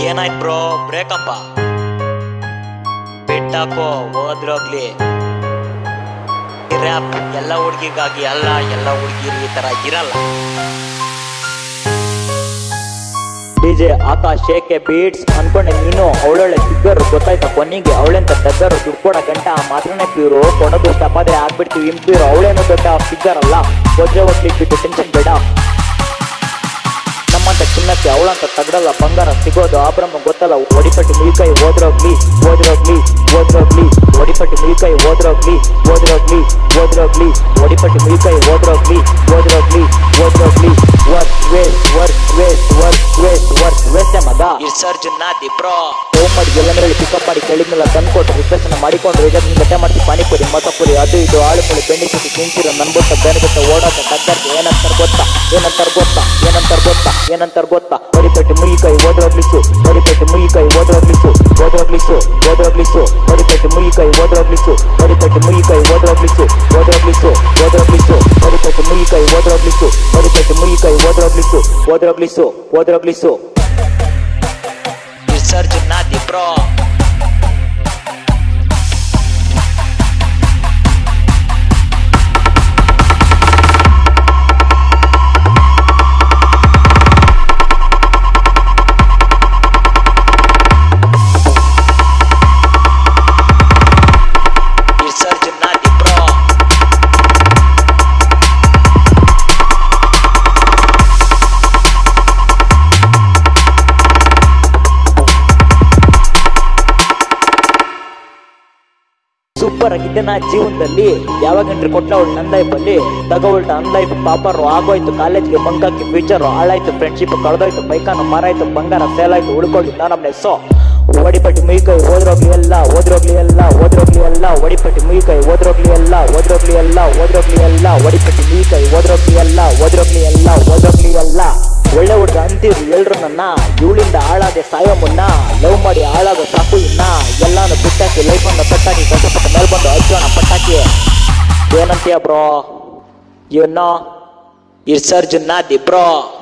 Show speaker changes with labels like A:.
A: ಏನಾಯ್ತು bro ಬ್ರೇಕಪ್ಪ ಬಿಟ್ಟಾಕೋ ಹೋದ್ರೋಗ್ಲಿ rap ಎಲ್ಲ ಹುಡುಗಿಗಾಗಿ ಅಲ್ಲ ಎಲ್ಲ ಹುಡುಗಿರು ಈ ತರ ಇರಲ್ಲ ಡಿಜೆ ಆಕಾಶ್ ಶೇಕೆ ಬೀಟ್ಸ್ ಅನ್ಕೊಂಡೆ ನೀನು ಅವಳೊಳ್ಳೆ ಫಿಗರ್ ಗೊತ್ತಾಯ್ತಾ ಕೊನೆಗೆ ಅವಳೆಂತ ಟಗ್ಗರು ದುಡ್ಡು ಕೊಡ ಗಂಟ ಮಾತ್ರನೇ ಪ್ಯೂರು ಕೊಡೋದು ತಪ್ಪಾದ್ರೆ ಆಗ್ಬಿಡ್ತೀವಿ ಇಂಪ್ಯೂರು ಅವಳೇನು ದೊಡ್ಡ ಫಿಗರ್ ಅಲ್ಲ ವಜ್ರ ಒಟ್ಲಿಕ್ಕೆ ಬಿಟ್ಟು ಟೆನ್ಷನ್ ಬೇಡ ನಮ್ಮಂತ ಚಿನ್ನಕ್ಕೆ ಅವಳಂತ ತಗಡಲ್ಲ ಬಂಗಾರ ಸಿಗೋದು ಆಭ್ರಮ ಗೊತ್ತಲ್ಲ ಒಡಿಪಟ್ಟಿ ಮುಲ್ಕೈ ಓದ್ರೋಗ್ಲಿ ಓದ್ರೋಗ್ಲಿ ಓದ್ರೋಗ್ಲಿ ಒಡಿಪಟ್ಟಿ ಮುಲ್ಕೈ ಓದ್ರೋಗ್ಲಿ ಓದ್ರೋಗ್ಲಿ ಓದ್ರೋಗ್ಲಿ ಒಡಿಪಟ್ಟಿ ಮುಲ್ಕೈ ಓದ್ರೋಗ್ಲಿ ಓದ್ರೋಗ್ಲಿ ಓದ್ರೋಗ್ಲಿ work waste work waste work waste work waste ಮಗ ಇರ್ಸರ್ಜುನ್ ನಾದಿ ಬ್ರೋ ಫೋನ್ ಮಾಡಿ ಎಲ್ಲಂದ್ರಲ್ಲಿ ಪಿಕಪ್ ಮಾಡಿ ಕೇಳಿದ್ನೆಲ್ಲ ತಂದ್ಕೊಟ್ಟು ರಿಸರ್ಚ್ ಮಾಡಿಕೊಂಡು ಇದನ್ನ ಗಟ್ಟೆ ಮಾಡ್ತಿ ಪಾನಿಪುರಿ ಮಸಪುರಿ ಅದು ಇದು ಆಳುಪುಳಿ ಬೆಂಡಿ ಸುತ್ತಿ ತಿನ್ಸಿರೋ ನನ್ ಗೊತ್ತ ಬೇರೆ ಗೊತ್ತ ಓಡಾಟ ತಗ್ಗರ್ಗೆ ಏನಂತಾರ ಗೊತ್ತಾ ಏನಂತಾರ ಗೊತ್ತಾ ಏನಂತಾರ ಗೊತ್ತಾ ಏನಂತಾರ ಗೊತ್ತಾ ಹೊಡಿಪೆಟ್ಟು ಮುಯಿಕೈ ಓದ್ರೋಗ್ಲಿಸು ಹೊಡಿಪೆಟ್ಟು ಮುಯಿಕೈ ಓದ್ರೋಗ್ಲಿಸು ಓದ್ರೋಗ್ಲಿಸು ಓದ್ರೋಗ್ಲಿಸು ಹೊಡಿಪೆಟ್ಟು ಮುಯಿಕೈ ಓದ್ರೋಗ್ಲಿಸು ಹೊಡಿಪೆಟ್ಟು ಮುಯಿಕೈ ಓದ್ರೋಗ್ಲಿಸು ಓದ್ರೋಗ್ಲಿಸು ಓದ್ರೋಗ್ಲಿಸು ಹೊಡಿಪೆಟ್ಟು ಮುಯಿಕೈ ಓದ್ರೋಗ್ಲಿಸು ಹೊಡಿಪೆಟ್ಟು ಮುಯಿಕೈ ಓದ್ರೋಗ್ಲಿಸು ಓದ್ರೋಗ್ಲಿಸು ಓದ್ರೋಗ್ಲಿಸು ವಿಸರ್ಜನ್ ನಾದಿ ಬ್ರೋ ವಿಸರ್ಜನ್ ನಾದಿ ಬ್ರೋ ಸೂಪರ್ ಆಗಿದ್ದೆ ನಾ ಜೀವನದಲ್ಲಿ ಯಾವಾಗ ಎಂಟ್ರಿ ಕೊಟ್ಟ ಅವಳು ನನ್ನ ಲೈಫಲ್ಲಿ ತಗೋಳ್ಟ ನನ್ನ ಲೈಫ್ ಪಾಪರು ಆಗೋಯ್ತು ಕಾಲೇಜ್ಗೆ ಬಂಕಾಕಿ ಫ್ಯೂಚರ್ ಹಾಳಾಯ್ತು ಫ್ರೆಂಡ್ಶಿಪ್ ಕಳೆದೋಯ್ತು ಬೈಕಾನು ಮಾರಾಯ್ತು ಬಂಗಾರ ಸೇಲ್ ಆಯ್ತು ಉಳ್ಕೊಳ್ಳಿ ನಮ್ಮನೆ ಸೊ ಒಡಿಪಟ್ಟಿ ಮುಯಿಕೈ ಓದ್ರೋಗ್ಲಿ ಎಲ್ಲ ಓದ್ರೋಗ್ಲಿ ಎಲ್ಲ ಓದ್ರೋಗ್ಲಿ ಎಲ್ಲ ಒಡಿಪಟ್ಟಿ ಮುಯಿಕೈ ಓದ್ರೋಗ್ಲಿ ಎಲ್ಲ ಓದ್ರೋಗ್ಲಿ ಎಲ್ಲ ಓದ್ರೋಗ್ಲಿ ಎಲ್ಲ ಒಡಿಪಟ್ಟಿ ಮುಯಿಕೈ ಓದ್ರೋಗ್ಲಿ ಎಲ್ಲ ಓದ್ರೋಗ್ಲಿ ಎಲ್ಲ ಓದ್ರೋಗ್ಲಿ ಎಲ್ಲ ಒಳ್ಳೆ ಹುಡುಗ ಅಂತೀರು ಎಲ್ರು ನನ್ನ ಇವಳಿಂದ ಹಾಳಾದೆ ಸಾಯೋ ಮುನ್ನ ಲವ್ ಮಾಡಿ ಹಾಳಾಗೋ ಸಾಕು ಇನ್ನ ಎಲ್ಲಾನು ಬಿಟ್ಟಾಕಿ ಲೈಫ್ ಅನ್ನ ಕಟ್ಟಾಕಿ ಕಷ್ಟಪಟ್ಟ ಮೇಲ್ ಬಂದು ಹಚ್ಚೋಣ ಪಟ್ಟಾಕಿ ಏನಂತೀಯ ಬ್ರೋ ಇವನ್ನ ಇರ್ಸರ್ಜುನ್ನ ದಿ ಬ್ರೋ